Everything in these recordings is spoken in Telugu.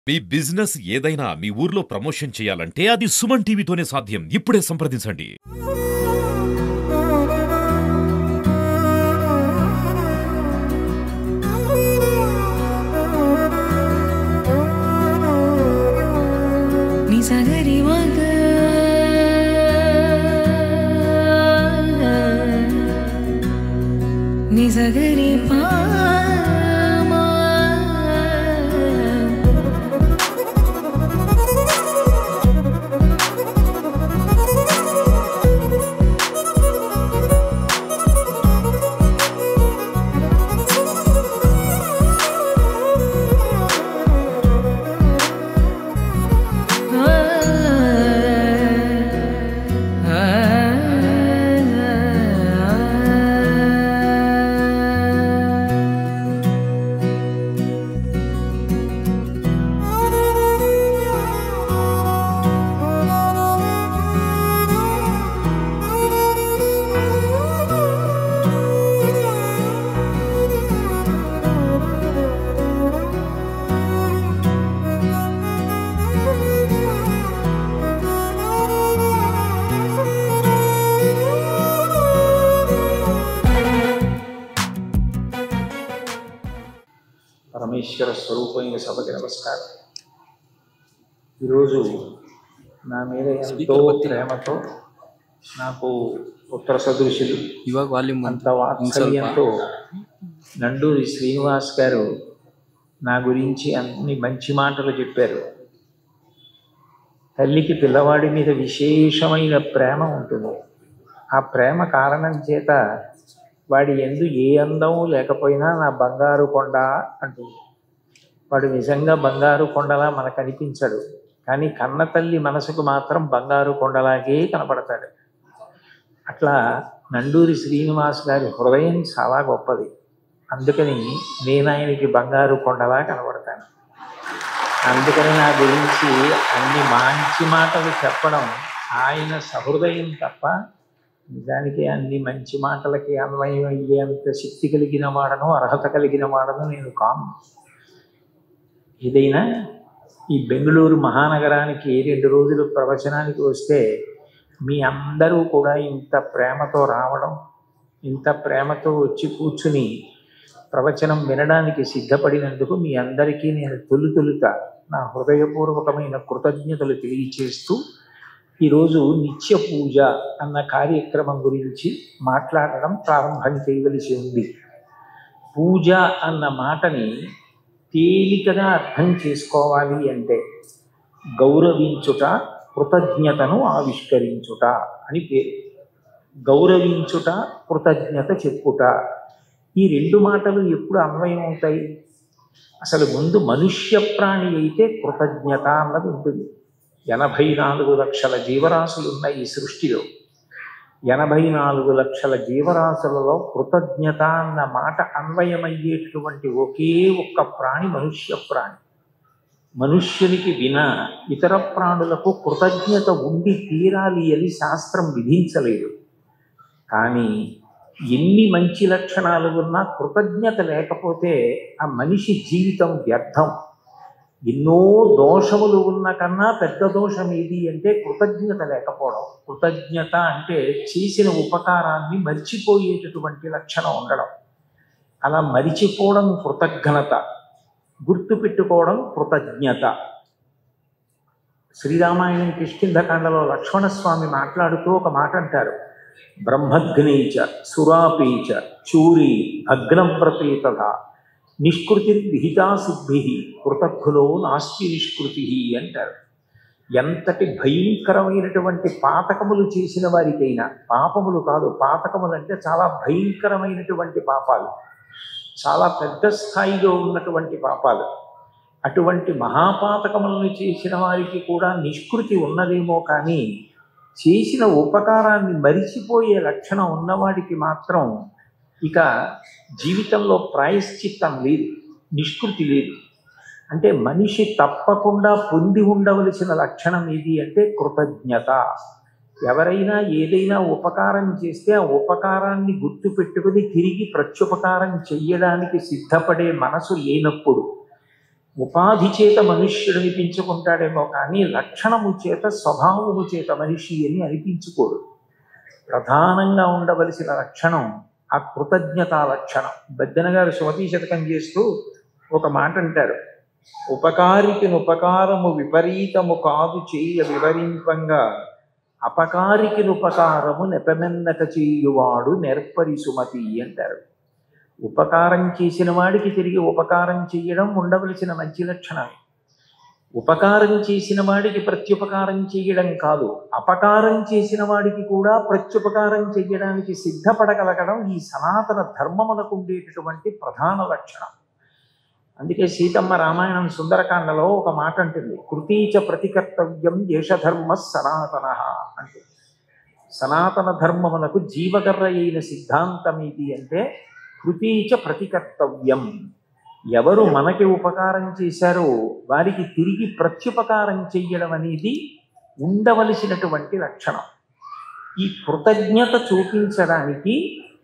మీ బిజినెస్ ఏదైనా మీ ఊర్లో ప్రమోషన్ చేయాలంటే అది సుమన్ టీవీతోనే సాధ్యం ఇప్పుడే సంప్రదించండి నిజగరి వగ నిజగరి పామా పరమేశ్వర స్వరూపమైన సభకి నమస్కారం ఈరోజు నా మీద ఎంతో ప్రేమతో నాకు ఉత్తర సదృశులు ಇವಾಗ ವಾಲ್ಯೂಮ್ అంత వాత్సల్యంతో నండూరి శ్రీనివాస్ గారు నా గురించి అన్ని మంచి మాటలు చెప్పారు తల్లికి పిల్లవాడి మీద విశేషమైన ప్రేమ ఉంటుంది ఆ ప్రేమ కారణం చేత వాడి ఎందు ఏ అందము లేకపోయినా నా బంగారు కొండ అంటుంది వాడు నిజంగా బంగారు కొండలా మనకు అనిపించడు కానీ కన్న తల్లి మనసుకు మాత్రం బంగారు కొండలాగే కనపడతాడు అట్లా నండూరి శ్రీనివాస్ గారి హృదయం చాలా గొప్పది అందుకని నేను ఆయనకి బంగారు కొండలా కనబడతాను అందుకని నా గురించి అన్ని మంచి మాటలు చెప్పడం ఆయన సహృదయం తప్ప నిజానికి అన్ని మంచి మాటలకి అన్వయం అయ్యేంత శక్తి కలిగిన వాడను అర్హత కలిగిన వాడను నేను కాను ఏదైనా ఈ బెంగళూరు మహానగరానికి రెండు రోజులు ప్రవచనానికి వస్తే మీ అందరూ కూడా ఇంత ప్రేమతో రావడం ఇంత ప్రేమతో వచ్చి కూర్చుని ప్రవచనం వినడానికి సిద్ధపడినందుకు మీ అందరికీ నేను తొలి తొలుత నా హృదయపూర్వకమైన కృతజ్ఞతలు తెలియచేస్తూ ఈరోజు నిత్య పూజ అన్న కార్యక్రమం గురించి మాట్లాడడం ప్రారంభం చేయవలసి ఉంది పూజ అన్న మాటని తేలికగా అర్థం చేసుకోవాలి అంటే గౌరవించుట కృతజ్ఞతను ఆవిష్కరించుట అని పేరు గౌరవించుట కృతజ్ఞత చెప్పుట ఈ రెండు మాటలు ఎప్పుడు అన్వయం అవుతాయి అసలు ముందు మనుష్య ప్రాణి అయితే కృతజ్ఞత అన్నది ఉంటుంది ఎనభై నాలుగు లక్షల జీవరాశులు ఉన్నాయి ఈ సృష్టిలో ఎనభై నాలుగు లక్షల జీవరాశులలో కృతజ్ఞత అన్న మాట అన్వయమయ్యేటువంటి ఒకే ఒక్క ప్రాణి మనుష్య ప్రాణి మనుష్యునికి వినా ఇతర ప్రాణులకు కృతజ్ఞత ఉండి తీరాలి అని శాస్త్రం విధించలేదు కానీ ఎన్ని మంచి లక్షణాలు ఉన్నా కృతజ్ఞత లేకపోతే ఆ మనిషి జీవితం వ్యర్థం ఎన్నో దోషములు ఉన్న కన్నా పెద్ద దోషం ఏది అంటే కృతజ్ఞత లేకపోవడం కృతజ్ఞత అంటే చేసిన ఉపకారాన్ని మర్చిపోయేటటువంటి లక్షణం ఉండడం అలా మరిచిపోవడం కృతజ్ఞత గుర్తుపెట్టుకోవడం కృతజ్ఞత శ్రీరామాయణం కిష్కింధకాండలో లక్ష్మణస్వామి మాట్లాడుతూ ఒక మాట అంటారు బ్రహ్మగ్నేచ సురాపేచ చూరి భగ్నవ్రతేతథ నిష్కృతి విహితా సిద్ధి కృతజ్ఞులో నాస్తి నిష్కృతి అంటారు ఎంతటి భయంకరమైనటువంటి పాతకములు చేసిన వారికైనా పాపములు కాదు పాతకములు అంటే చాలా భయంకరమైనటువంటి పాపాలు చాలా పెద్ద స్థాయిలో ఉన్నటువంటి పాపాలు అటువంటి మహాపాతకములను చేసిన వారికి కూడా నిష్కృతి ఉన్నదేమో కానీ చేసిన ఉపకారాన్ని మరిచిపోయే లక్షణం ఉన్నవాడికి మాత్రం ఇక జీవితంలో ప్రాయశ్చిత్తం లేదు నిష్కృతి లేదు అంటే మనిషి తప్పకుండా పొంది ఉండవలసిన లక్షణం ఏది అంటే కృతజ్ఞత ఎవరైనా ఏదైనా ఉపకారం చేస్తే ఆ ఉపకారాన్ని గుర్తుపెట్టుకుని తిరిగి ప్రత్యుపకారం చెయ్యడానికి సిద్ధపడే మనసు లేనప్పుడు ఉపాధి చేత మనుష్యుడు అనిపించుకుంటాడేమో కానీ లక్షణము చేత స్వభావము చేత మనిషి అని అనిపించుకోడు ప్రధానంగా ఉండవలసిన లక్షణం ఆ కృతజ్ఞతా లక్షణం బద్దెన గారు సుమతీ శతకం చేస్తూ ఒక మాట అంటారు ఉపకారికి ఉపకారము విపరీతము కాదు చేయ వివరింపంగా అపకారికి ఉపకారము నెపమెన్నక చేయువాడు నెర్పరి సుమతి అంటారు ఉపకారం చేసిన వాడికి తిరిగి ఉపకారం చేయడం ఉండవలసిన మంచి లక్షణం ఉపకారం చేసిన వాడికి ప్రత్యుపకారం చేయడం కాదు అపకారం చేసిన వాడికి కూడా ప్రత్యుపకారం చేయడానికి సిద్ధపడగలగడం ఈ సనాతన ధర్మములకు ఉండేటటువంటి ప్రధాన లక్షణం అందుకే సీతమ్మ రామాయణం సుందరకాండలో ఒక మాట అంటుంది కృతీచ ప్రతికర్తవ్యం దేశధర్మ సనాతన అంటుంది సనాతన ధర్మమునకు జీవగర్ర అయిన సిద్ధాంతం ఇది అంటే కృతీచ ప్రతికర్తవ్యం ఎవరు మనకి ఉపకారం చేశారో వారికి తిరిగి ప్రత్యుపకారం చెయ్యడం అనేది ఉండవలసినటువంటి లక్షణం ఈ కృతజ్ఞత చూపించడానికి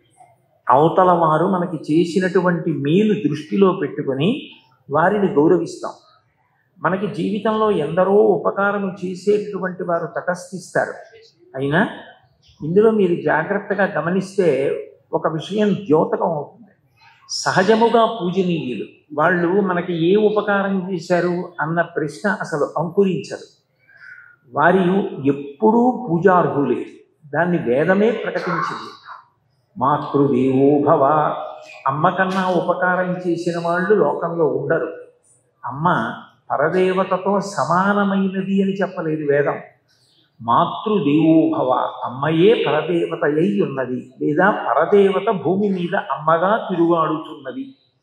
అవతల వారు మనకి చేసినటువంటి మేలు దృష్టిలో పెట్టుకొని వారిని గౌరవిస్తాం మనకి జీవితంలో ఎందరో ఉపకారం చేసేటటువంటి వారు తటస్థిస్తారు అయినా ఇందులో మీరు జాగ్రత్తగా గమనిస్తే ఒక విషయం ద్యోతకం అవుతుంది సహజముగా పూజనీయులు వాళ్ళు మనకి ఏ ఉపకారం చేశారు అన్న ప్రశ్న అసలు అంకురించరు వారి ఎప్పుడూ పూజార్హులే దాన్ని వేదమే ప్రకటించింది మాతృదేవో భవ అమ్మ కన్నా ఉపకారం చేసిన వాళ్ళు లోకంలో ఉండరు అమ్మ పరదేవతతో సమానమైనది అని చెప్పలేదు వేదం మాతృదేవో భవ అమ్మయే పరదేవత అయి ఉన్నది లేదా పరదేవత భూమి మీద అమ్మగా తిరుగాడుతున్నది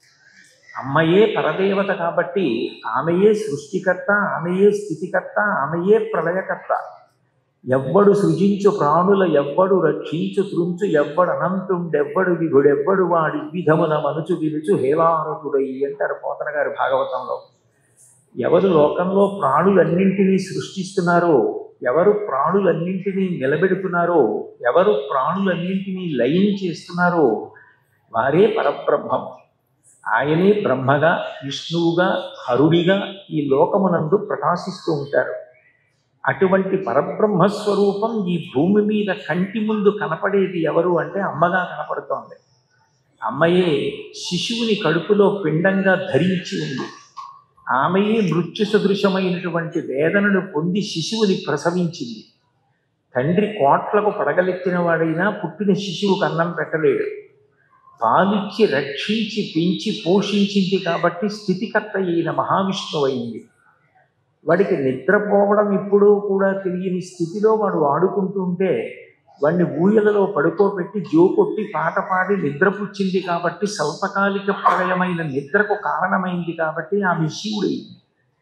అమ్మయే పరదేవత కాబట్టి ఆమెయే సృష్టికర్త ఆమెయే స్థితికర్త ఆమెయే ప్రళయకర్త ఎవ్వడు సృజించు ప్రాణుల ఎవ్వడు రక్షించు త్రుంచు ఎవ్వడు అనంతుండెవ్వడు విగుడెవ్వడు వాడి విధమున మనుచు వినుచు హేలారతుడై అంటారు పోతన గారి భాగవతంలో ఎవరు లోకంలో ప్రాణులన్నింటినీ సృష్టిస్తున్నారో ఎవరు ప్రాణులన్నింటినీ నిలబెడుతున్నారో ఎవరు ప్రాణులన్నింటినీ లయం చేస్తున్నారో వారే పరబ్రహ్మం ఆయనే బ్రహ్మగా విష్ణువుగా హరుడిగా ఈ లోకమునందు ప్రకాశిస్తూ ఉంటారు అటువంటి పరబ్రహ్మస్వరూపం ఈ భూమి మీద కంటి ముందు కనపడేది ఎవరు అంటే అమ్మగా కనపడుతోంది అమ్మయే శిశువుని కడుపులో పిండంగా ధరించి ఉంది ఆమెయే మృత్యు సదృశమైనటువంటి వేదనను పొంది శిశువుని ప్రసవించింది తండ్రి కోట్లకు పడగలెత్తిన వాడైనా పుట్టిన శిశువుకు అన్నం పెట్టలేడు పాలిచ్చి రక్షించి పెంచి పోషించింది కాబట్టి స్థితికర్త అయిన మహావిష్ణువు అయింది వాడికి నిద్రపోవడం ఇప్పుడు కూడా తెలియని స్థితిలో వాడు ఆడుకుంటుంటే వాడిని ఊయలలో పడుకోబెట్టి జోకొట్టి పాట పాడి నిద్రపుచ్చింది కాబట్టి స్వల్పకాలిక ప్రళయమైన నిద్రకు కారణమైంది కాబట్టి ఆమె శివుడైంది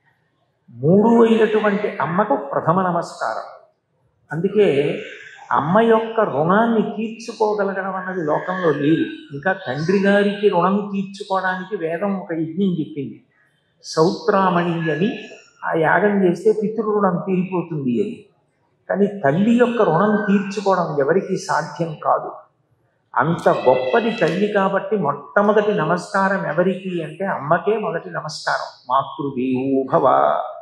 మూడు అయినటువంటి అమ్మకు ప్రథమ నమస్కారం అందుకే అమ్మ యొక్క రుణాన్ని తీర్చుకోగలగడం అన్నది లోకంలో లేదు ఇంకా తండ్రి గారికి రుణం తీర్చుకోవడానికి వేదం ఒక యజ్ఞం చెప్పింది సౌత్రామణి అని ఆ యాగం చేస్తే పితృరుణం తీరిపోతుంది అని కానీ తల్లి యొక్క రుణం తీర్చుకోవడం ఎవరికీ సాధ్యం కాదు అంత గొప్పది తల్లి కాబట్టి మొట్టమొదటి నమస్కారం ఎవరికి అంటే అమ్మకే మొదటి నమస్కారం మాతృదేవో భవ